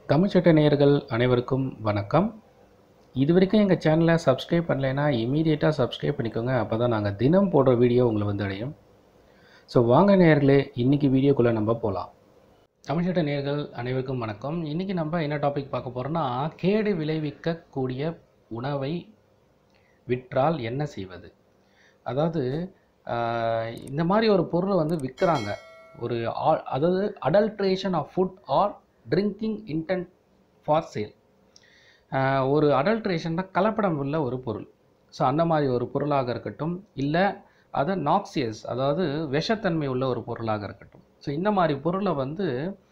தமிழ்ச்சட்ட நேயர்கள் அனைவருக்கும் வணக்கம் இது வரைக்கும் எங்கள் சேனலை சப்ஸ்கிரைப் பண்ணலைன்னா இமீடியட்டாக சப்ஸ்கிரைப் பண்ணிக்கோங்க அப்போ தான் நாங்கள் தினம் போடுற வீடியோ உங்களை வந்து அடையும் ஸோ வாங்க நேயர்களே இன்றைக்கி வீடியோக்குள்ளே நம்ம போகலாம் தமிழ்ச்சட்ட நேயர்கள் அனைவருக்கும் வணக்கம் இன்றைக்கி நம்ம என்ன டாபிக் பார்க்க போகிறோம்னா கேடு விளைவிக்கக்கூடிய உணவை விற்றால் என்ன செய்வது அதாவது ஆஹ், இந்த மாதிரி ஒரு பொருளை வந்து விற்கிறாங்க ஒரு ஆ- அதாவது adulteration of food or drinking intent for sale ஒரு அடல்ட்ரேஷன்னா கலப்படம் உள்ள ஒரு பொருள் ஸோ அந்த மாதிரி ஒரு பொருளாக இருக்கட்டும் இல்லை அது நாக்சியஸ் அதாவது விஷத்தன்மை உள்ள ஒரு பொருளாக இருக்கட்டும் ஸோ இந்த மாதிரி பொருளை வந்து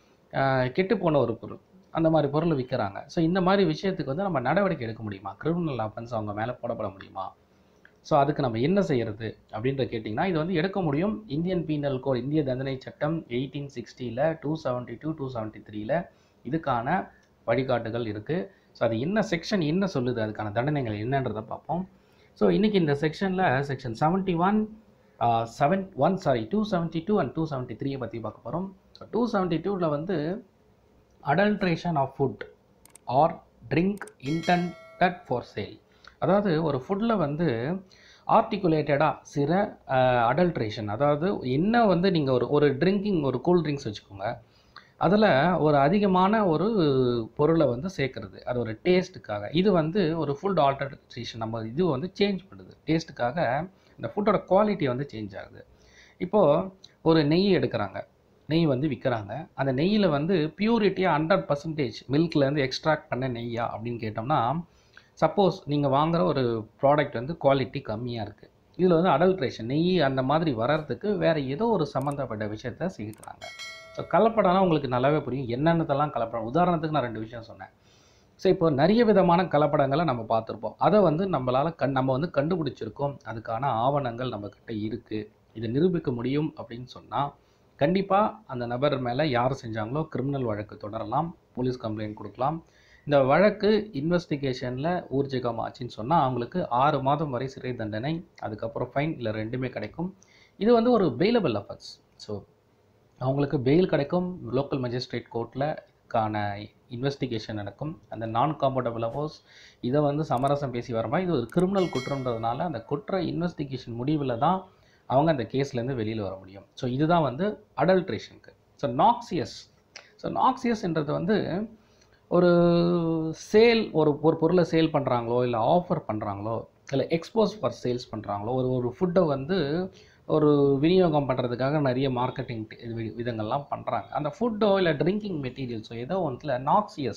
கெட்டு போன ஒரு பொருள் அந்த மாதிரி பொருளை விற்கிறாங்க ஸோ இந்த மாதிரி விஷயத்துக்கு வந்து நம்ம நடவடிக்கை எடுக்க முடியுமா கிரிமினல் அஃபென்ஸ் அவங்க மேலே போடப்பட முடியுமா ஸோ அதுக்கு நம்ம என்ன செய்யறது அப்படின்ற கேட்டிங்கன்னா இது வந்து எடுக்க முடியும் இந்தியன் பீனல் கோட் இந்திய தண்டனை சட்டம் எயிட்டீன் சிக்ஸ்டியில் two seventy two two seventy த்ரீல இதுக்கான வழிகாட்டுகள் இருக்குது ஸோ அது என்ன செக்ஷன் என்ன சொல்லுது அதுக்கான தண்டனைகள் என்னன்றதை பார்ப்போம் ஸோ இன்றைக்கி இந்த செக்ஷனில் section seventy one seven one sorry two seventy two and two seventy த்ரீயை பற்றி பார்க்க போகிறோம் ஸோ டூ செவன்ட்டி டூவில் வந்து adulteration of food or drink intended for sale அதாவது ஒரு ஃபுட்டில் வந்து ஆர்டிகுலேட்டடாக சில அடல்ட்ரேஷன் அதாவது என்ன வந்து நீங்கள் ஒரு ஒரு ட்ரிங்கிங் ஒரு கூல் ட்ரிங்க்ஸ் வச்சுக்கோங்க அதில் ஒரு அதிகமான ஒரு பொருளை வந்து சேர்க்குறது அது ஒரு டேஸ்ட்டுக்காக இது வந்து ஒரு ஃபுட் ஆல்டர்னேஷன் நம்ம இது வந்து சேஞ்ச் பண்ணுது டேஸ்ட்டுக்காக இந்த ஃபுட்டோட குவாலிட்டி வந்து சேஞ்ச் ஆகுது இப்போது ஒரு நெய் எடுக்கிறாங்க நெய் வந்து விற்கிறாங்க அந்த நெய்யில் வந்து பியூரிட்டியாக ஹண்ட்ரட் பர்சன்டேஜ் மில்க்லேருந்து எக்ஸ்ட்ராக்ட் பண்ண நெய்யா அப்படின்னு கேட்டோம்னா சப்போஸ் நீங்கள் வாங்குகிற ஒரு ப்ராடக்ட் வந்து குவாலிட்டி கம்மியாக இருக்குது இதில் வந்து அடல்ட்ரேஷன் நெய் அந்த மாதிரி வர்றதுக்கு வேறு ஏதோ ஒரு சம்மந்தப்பட்ட விஷயத்த சேர்க்குறாங்க ஸோ கலப்படம்னா உங்களுக்கு நல்லாவே புரியும் என்னென்னதெல்லாம் கலப்படம் உதாரணத்துக்கு நான் ரெண்டு விஷயம் சொன்னேன் ஸோ இப்போ நிறைய விதமான கலப்படங்களை நம்ம பார்த்துருப்போம் அதை வந்து நம்மளால் கண் நம்ம வந்து கண்டுபிடிச்சிருக்கோம் அதுக்கான ஆவணங்கள் நம்மக்கிட்ட இருக்குது இதை நிரூபிக்க முடியும் அப்படின்னு சொன்னால் கண்டிப்பாக அந்த நபர் மேலே யார் செஞ்சாங்களோ கிரிமினல் வழக்கு தொடரலாம் போலீஸ் கம்ப்ளைண்ட் கொடுக்கலாம் இந்த வழக்கு இன்வெஸ்டிகேஷனில் ஊர்ஜிகம் ஆச்சுன்னு சொன்னால் அவங்களுக்கு ஆறு மாதம் வரை சிறை தண்டனை அதுக்கப்புறம் ஃபைன் இல்லை ரெண்டுமே கிடைக்கும் இது வந்து ஒரு பெயிலபிள் அஃபென்ஸ் ஸோ அவங்களுக்கு பெயில் கிடைக்கும் லோக்கல் மேஜிஸ்ட்ரேட் கோர்ட்டில் கான இன்வெஸ்டிகேஷன் நடக்கும் அந்த நான் காம்பவுண்டபிள் அஃபோர்ஸ் இதை வந்து சமரசம் பேசி வரமா இது ஒரு கிரிமினல் குற்றம்ன்றதுனால அந்த குற்ற இன்வெஸ்டிகேஷன் முடிவில் தான் அவங்க அந்த கேஸ்லேருந்து வெளியில் வர முடியும் ஸோ இதுதான் வந்து அடல்ட்ரேஷனுக்கு ஸோ நாக்சியஸ் ஸோ நாக்சியஸ்ன்றது வந்து ஒரு சேல் ஒரு ஒரு பொருளை சேல் பண்ணுறாங்களோ இல்லை ஆஃபர் பண்ணுறாங்களோ இல்லை எக்ஸ்போஸ் ஃபார் சேல்ஸ் பண்ணுறாங்களோ ஒரு ஒரு ஃபுட்டை வந்து ஒரு விநியோகம் பண்ணுறதுக்காக நிறைய மார்க்கெட்டிங் விதங்கள்லாம் பண்ணுறாங்க அந்த ஃபுட்டோ இல்லை ட்ரிங்கிங் மெட்டீரியல்ஸோ ஏதோ ஒன்றில் நாக்சியஸ்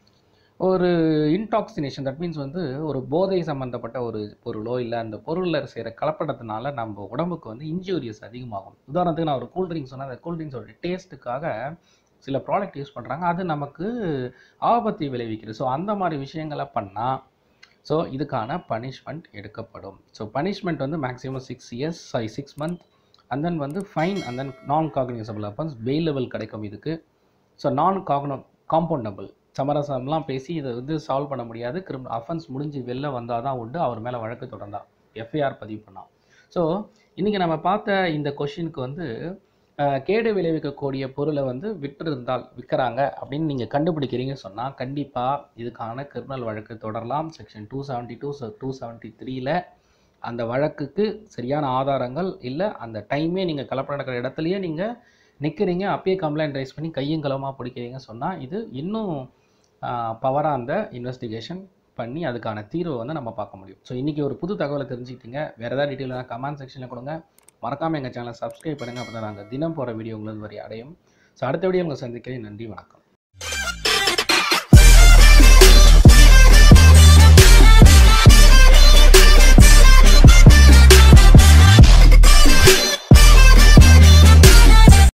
ஒரு இன்டாக்சினேஷன் தட் மீன்ஸ் வந்து ஒரு போதை சம்மந்தப்பட்ட ஒரு பொருளோ இல்லை அந்த பொருளில் செய்கிற கலப்படத்தினால நம்ம உடம்புக்கு வந்து இன்ஜூரியஸ் அதிகமாகும் உதாரணத்துக்கு நான் ஒரு கூல்ட்ரிங்க்ஸ் சொன்னேன் அந்த கூல்ட்ரிங்க்ஸோட டேஸ்ட்டுக்காக சில ப்ராடக்ட் யூஸ் பண்ணுறாங்க அது நமக்கு ஆபத்தை விளைவிக்கிறது ஸோ அந்த மாதிரி விஷயங்களை பண்ணால் ஸோ இதுக்கான பனிஷ்மெண்ட் எடுக்கப்படும் ஸோ பனிஷ்மெண்ட் வந்து maximum six years sorry six month and then வந்து ஃபைன் அண்ட் தென் நான் காக்னிசபிள் அப்பன்ஸ் பெயில் லெவல் கிடைக்கும் இதுக்கு ஸோ நான் காக்னோ காம்பவுண்டபிள் சமரசம்லாம் பேசி இதை வந்து சால்வ் பண்ண முடியாது கிரிம் அஃபென்ஸ் முடிஞ்சு வெளில வந்தால் தான் உண்டு அவர் மேலே வழக்கு தொடர்ந்தா எஃப்ஐஆர் பதிவு பண்ணால் ஸோ இன்றைக்கி நம்ம பார்த்த இந்த கொஷினுக்கு வந்து அஹ், கேடு விளைவிக்கக்கூடிய பொருளை வந்து விற்றிருந்தால் விற்கிறாங்க அப்படின்னு நீங்கள் கண்டுபிடிக்கிறீங்க சொன்னால் கண்டிப்பாக இதுக்கான கிரிமினல் வழக்கு தொடரலாம் section two seventy two two seventy த்ரீல அந்த வழக்குக்கு சரியான ஆதாரங்கள் இல்லை அந்த டைமே நீங்கள் கலப்படம் நடக்கிற இடத்துலையே நீங்கள் நிற்கிறீங்க அப்பயே கம்ப்ளைண்ட் ரைஸ் பண்ணி கையும் களமாக பிடிக்கிறீங்க சொன்னால் இது இன்னும் பவராக அந்த இன்வெஸ்டிகேஷன் பண்ணி அதுக்கான தீர்வை வந்து நம்ம பார்க்க முடியும் ஸோ இன்றைக்கி ஒரு புது தகவலை தெரிஞ்சுக்கிட்டீங்க வேறு ஏதாவது டீட்டெயில் கமெண்ட் செக்ஷனில் கொடுங்க மறக்காமல் எங்கள் சேனலை சப்ஸ்கிரைப் பண்ணுங்கள் அப்போ தான் நாங்கள் தினம் போகிற வீடியோ உங்களுக்கு வரை அடையும் ஸோ அடுத்த வீடியோ உங்களை சந்திக்கிறேன் நன்றி வணக்கம்